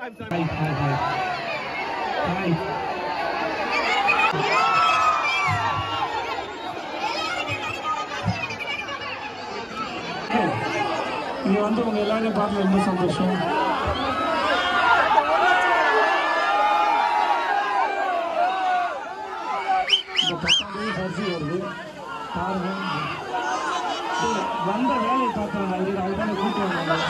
Hi, hi, hi. Hi. Hey, இங்க வந்து உங்க எல்லாரையும் பார்த்து ரொம்ப சந்தோஷம் இந்த பத்தாம் தேதி பரிசு வருது பாருங்க டேய், வந்த வேலையை பார்த்துறேன் நான் இது அதுதான் கூட்டு வந்தேன்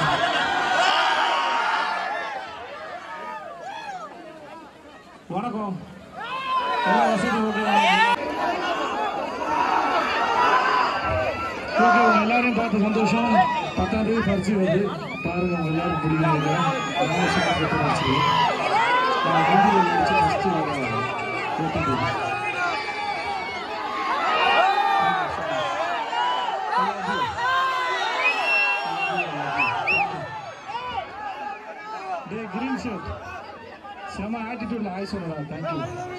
வணக்கம் எல்லா வசதி ஓகே ஓகே உங்க எல்லாரையும் பார்த்து சந்தோஷம் பத்தாம் தேதி பரிசு வருது பாருங்க உங்க எல்லாரும் பிடிக்கிறாங்க ரொம்ப வருஷமா போட்டு பரிசு நான் ஹிந்தியில் நினச்சி ஃபஸ்ட்டு எட்டாம் தேதி டே கிரீன் ஷர்ட் செம ஆட்டிடியூட்ல ஆய் சொல்லடா தேங்க்யூ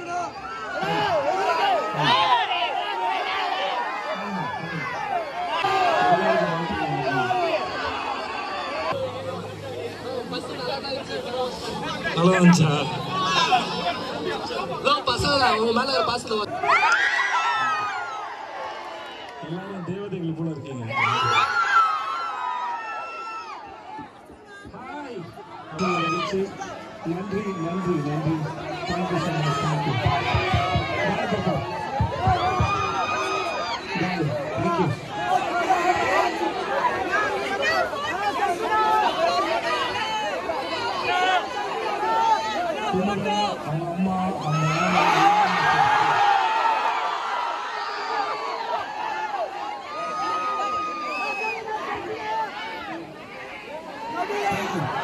நல்லா இருந்துச்சா பசங்க உங்க மேல பாசத்துல எல்லாரும் தேவதைகள் போல இருக்கீங்க ஹாய் நன்றி நன்றி நன்றி thank you so much thank you bye பாப்பா பாய் தேங்க்யூ அவங்க அம்மா அவங்க அம்மா Thank you.